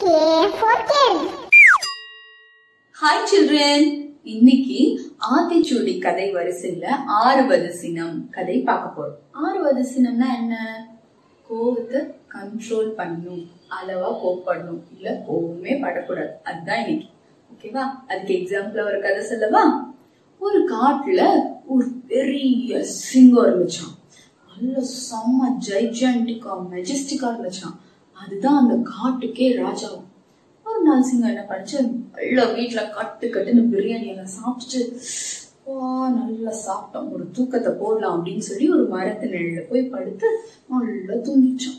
Play for kids. Hi children இன்னைக்கு ஆத்திச்சூடி கதை வரிசையில ஆறுவது சினம் கதை பார்க்க போறோம் ஆறுவது சினம்னா என்ன கோவத்தை கண்ட்ரோல் பண்ணணும் அளவா கோவப்படணும் இல்ல கோவமே படக்கூடாது அதுதான் இன்னைக்கு ஓகேவா அதுக்கு எக்ஸாம்பிள் ஒரு கதை சொல்லவா ஒரு காட்டுல ஒரு பெரிய சிங்கம் இருந்துச்சாம் நல்ல செம்ம ஜைஜான்டிக்கா மெஜஸ்டிக்கா இருந்துச்சாம் அதுதான் அந்த காட்டுக்கே ராஜாவும் ஒரு நாள் சிங்கம் என்ன பண்ணுச்சு நல்லா வீட்டுல கட்டு கட்டுன்னு பிரியாணி எல்லாம் சாப்பிட்டுட்டு வா நல்லா சாப்பிட்டோம் ஒரு தூக்கத்தை போடலாம் அப்படின்னு சொல்லி ஒரு மரத்து நிழல்ல போய் படுத்து நல்லா தூங்கிச்சான்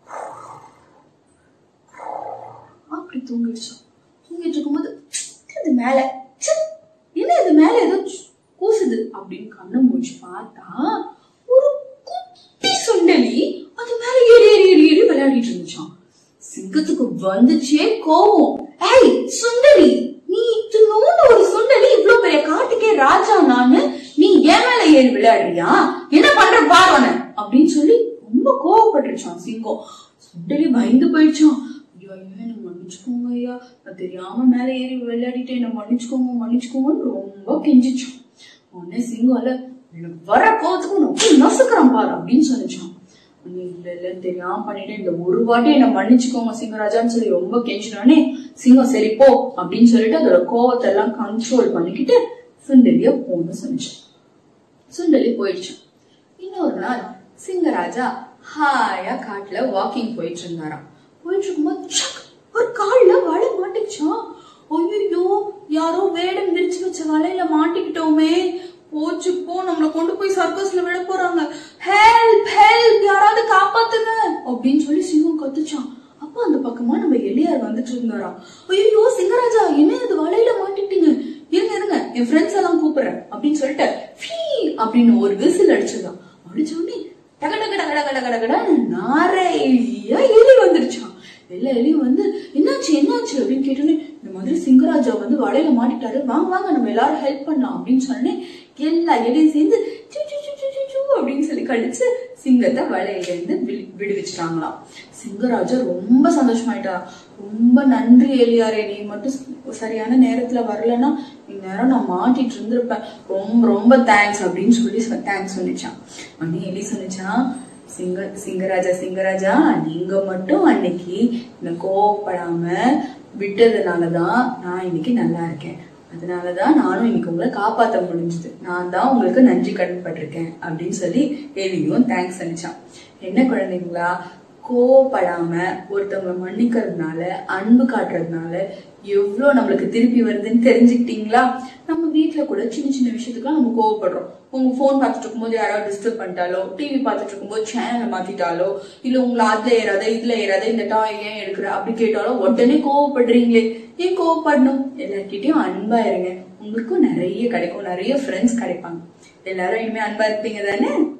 அப்படி தூங்கிடுச்சான் தூங்கிட்டு இருக்கும்போது இது மேல ச்சே, என்ன இது மேல ஏதோ ச்சு- கூசுது அப்படின்னு கண்ணை முடிச்சு பார்த்தா ஒரு குட்டி சுண்டலி அது மேல ஏறி ஏறி ஏறி ஏறி விளையாடிட்டு இருந்துச்சான் சிங்கத்துக்கு வந்துச்சே கோவம் ஏய் சுண்டலி நீ இத்தினோண்டு ஒரு சுண்டலி இவ்ளோ பெரிய காட்டுக்கே ராஜா நானு நீ ஏன் மேல ஏறி விளையாடுறியா என்ன பண்ற பாருவன அப்படின்னு சொல்லி ரொம்ப கோவப்பட்டுருச்சான் சிங்கம் சுண்டலி பயந்து போயிடுச்சான் ஐயோ ஐயோ என்ன மன்னிச்சுக்கோங்க ஐயா நான் தெரியாம மேல ஏறி விளையாடிட்டேன் என்ன மன்னிச்சுக்கோங்க மன்னிச்சுக்கோங்கன்னு ரொம்ப கெஞ்சிச்சான் உடனே சிங்கம்ல எனக்கு வர கோவத்துக்கு நான் போய் நசுக்கிறேன் பாரு அப்படின்னு சொன்னிச்சான் நீ இல்ல இல்ல தெரியாம பண்ணிட்டேன் இந்த ஒரு வாட்டி என்ன மன்னிச்சுக்கோங்க சிங்கராஜான்னு சொல்லி ரொம்ப கெஞ்சினானே சிங்கம் சரி போ அப்படின்னு சொல்லிட்டு அதோட கோவத்தை எல்லாம் கண்ட்ரோல் பண்ணிக்கிட்டு சுண்டலிய போன்னு சொன்னிச்சான் சுண்டலி போயிடுச்சு இன்னொரு நாள் சிங்கராஜா ஹாயா காட்டுல வாக்கிங் போயிட்டு இருந்தாராம் போயிட்டு இருக்கும்போது சக், ஒரு கால்ல வலை மாட்டிக்கிச்சான் ஐயோ யாரோ வேடம் விரிச்சு வச்ச வலையில மாட்டிக்கிட்டோமே போச்சு போ நம்மள கொண்டு போய் சர்க்கஸ்ல விட போறாங்க ஹெல்ப் ஹெல்ப் யாராவது காப்பாத்துங்க அப்படின்னு சொல்லி சிங்கம் கத்துச்சான் அப்ப அந்த பக்கமா நம்ம எலியார் வந்துட்டு இருந்தாராம் ஐயோ சிங்கராஜா என்ன இது வலையில மாட்டிட்டீங்க இருங்க இருங்க என் ஃப்ரெண்ட்ஸ் எல்லாம் கூப்பிடுறேன் அப்படின்னு சொல்லிட்டு ஃபீ அப்படின்னு ஒரு விசில் அடிச்சதாம் அடிச்ச உடனே டக டக டக டக டக டக டகன்னு நிறைய எலி வந்துருச்சான் எல்லா எலியும் வந்து என்னாச்சு என்னாச்சு அப்படின்னு கேட்டோன்னே இந்த மாதிரி சிங்கராஜா வந்து வலையில மாட்டிட்டாரு வாங்க வாங்க நம்ம எல்லாரும் ஹெல்ப் பண்ணலாம் அப்படின்னு சொன்னே எல்லா எலியும் சேர்ந்து சு, சு, சு, சு, சு, சு அப்படின்னு சொல்லி கடிச்சு சிங்கத்தை வலையில இருந்து விடு- விடுவிச்சிட்டாங்களாம் சிங்கராஜா ரொம்ப சந்தோஷமாயிட்டார் ரொம்ப நன்றி எலியாரே நீ மட்டும் ஸ்- சரியான நேரத்துல வரலன்னா இந்நேரம் நான் மாட்டிட்டு இருந்திருப்பேன் ரொம்ப ரொம்ப தேங்க்ஸ் அப்படின்னு சொல்லி தேங்க்ஸ் சொன்னிச்சான் உடனே எலி சொன்னிச்சான் சிங்க சிங்கராஜா சிங்கராஜா நீங்க மட்டும் அன்னைக்கு இந்த கோவப்படாம விட்டதுனாலதான் நான் இன்னைக்கு நல்லா இருக்கேன் அதனாலதான் நானும் இன்னைக்கு உங்களை காப்பாத்த முடிஞ்சது நான் தான் உங்களுக்கு நன்றி கடன் பட்டிருக்கேன் அப்படின்னு சொல்லி எலியும் தேங்க்ஸ் சொன்னிச்சான் என்ன குழந்தைங்களா கோவப்படாம ஒருத்தவங்க மன்னிக்கிறதுனால அன்பு காட்டுறதுனால எவ்வளவு நம்மளுக்கு திருப்பி வருதுன்னு தெரிஞ்சுக்கிட்டீங்களா நம்ம வீட்ல கூட சின்ன சின்ன விஷயத்துக்குலாம் நம்ம கோவப்படுறோம் உங்க போன் பார்த்துட்டு இருக்கும்போது யாராவது டிஸ்டர்ப் பண்ணிட்டாலோ டிவி பார்த்துட்டு இருக்கும்போது சேனலை மாத்திட்டாலோ இல்ல உங்களை அதுல ஏறாத இதுல ஏறாத இந்த டாய் ஏன் எடுக்கிற அப்படி கேட்டாலோ உடனே கோவப்படுறீங்களே ஏன் கோவப்படணும் எல்லார்கிட்டயும் அன்பா இருங்க உங்களுக்கும் நிறைய கிடைக்கும் நிறைய ஃப்ரெண்ட்ஸ் கிடைப்பாங்க எல்லாரும் இனிமே அன்பா இருப்பீங்க தானே